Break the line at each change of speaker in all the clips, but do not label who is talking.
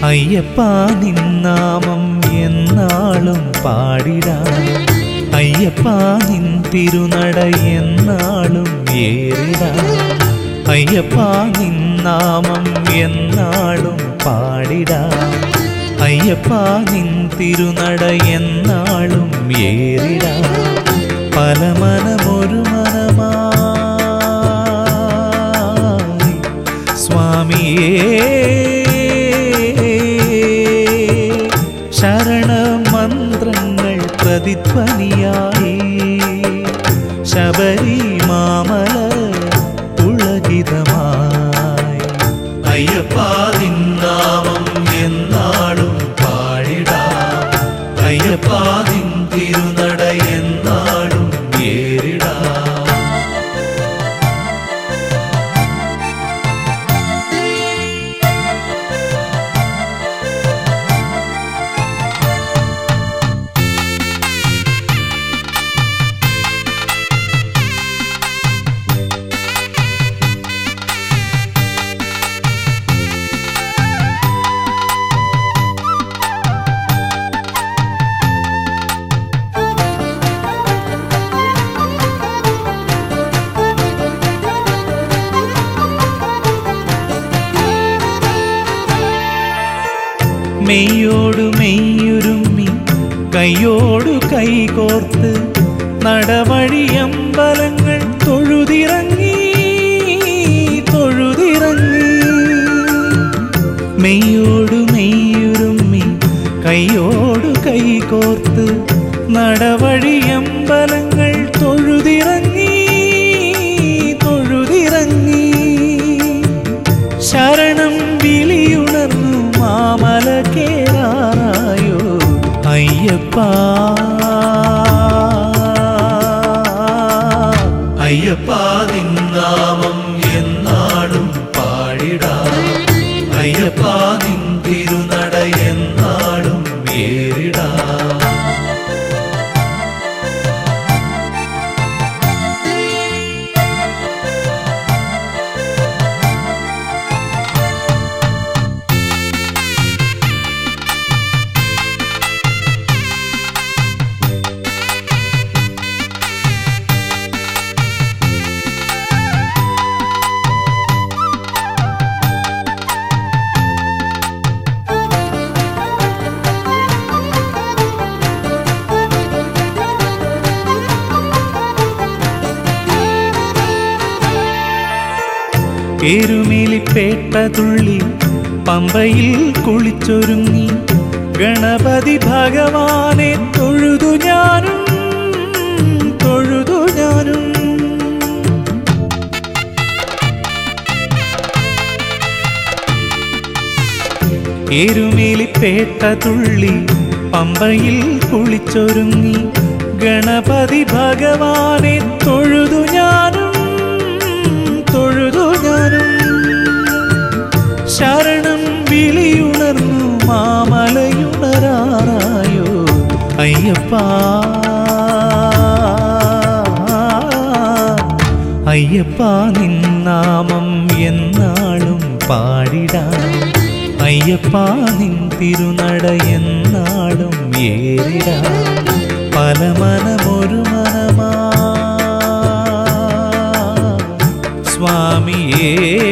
അയ്യപ്പ നിന്നാമം എന്നാളും പാടിടാം അയ്യപ്പ നിൻ തിരുനട എന്നാളും ഏറിടാം അയ്യപ്പ നിന്നാമം എന്നാളും പാടിടാം അയ്യപ്പ നിൻ തിരുനട എന്നാളും ഏറിടാം പല മനമൊരു മനമായി സ്വാമിയേ ശരണമന്ത്രങ്ങൾ പ്രതിധ്വനിയായി ശബരി മാമല പുളകിതമായി അയ്യപ്പ നിന്നാമം എന്നാളും പാടിടാം അയ്യപ്പ നിൻ തിരുനട എന്നാളും ഏറിടാം മെയ്യോടു മെയ്യുരുമ്മി കൈയോടു കൈകോർത്ത് നടവഴിയമ്പലങ്ങൾ തൊഴുതിറങ്ങി തൊഴുതിറങ്ങി മെയ്യോടു മെയ്യുരുമ്മി കൈയോടു കൈകോർത്ത് നടവഴിയമ്പലങ്ങൾ തൊഴുതിറങ്ങി തൊഴുതിറങ്ങി ശരണം വിളിയുണർന്നു മാമല കേറായോ അയ്യപ്പ അയ്യപ്പ നിന്നാമം എന്നാളും പാടിടാം അയ്യപ്പ നിൻ തിരുനട എന്നാളും ഏറിടാം എരുമേലിപ്പേട്ട തുള്ളി പമ്പയിൽ കുളിച്ചൊരുങ്ങി ഗണപതി ഭഗവാനെ തൊഴുതു ഞാനും തൊഴുതു ഞാനും എരുമേലിപ്പേട്ട തുള്ളി പമ്പയിൽ കുളിച്ചൊരുങ്ങി ഗണപതി ഭഗവാനെ തൊഴുതു ഞാനും തൊഴുതു ഞാനും ശരണം വിളിയുണർന്നു മാമലയുണരാറായോ അയ്യപ്പ അയ്യപ്പ നിന്നാമം എന്നാളും പാടിടാം അയ്യപ്പ നിൻ തിരുനട എന്നാളും ഏറിടാം പല മനമൊരു മനമാ സ്വാമിയേ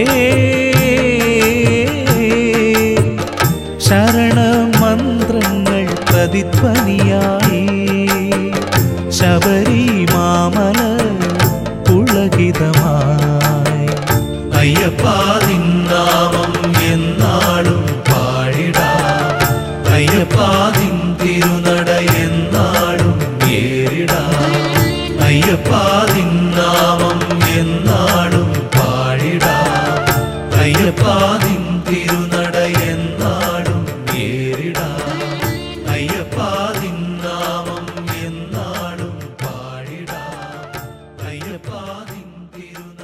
ശരണമന്ത്രങ്ങൾ പ്രതിധ്വനിയായി ശബരി മാമല പുളകിതമായി അയ്യപ്പ നിന്നാമം എന്നാളും പാടിടാം അയ്യപ്പ നിൻ തിരുനട എന്നാളും ഏറിടാം അയ്യപ്പ നിന്നാമം എന്നാളും പാടിടാം അയ്യപ്പ നിൻ തിരുനട എന്നാളും ഏറിടാം അയ്യപ്പ നിന്നാമം എന്നാളും പാടിടാം അയ്യപ്പ നിൻ തിരുനട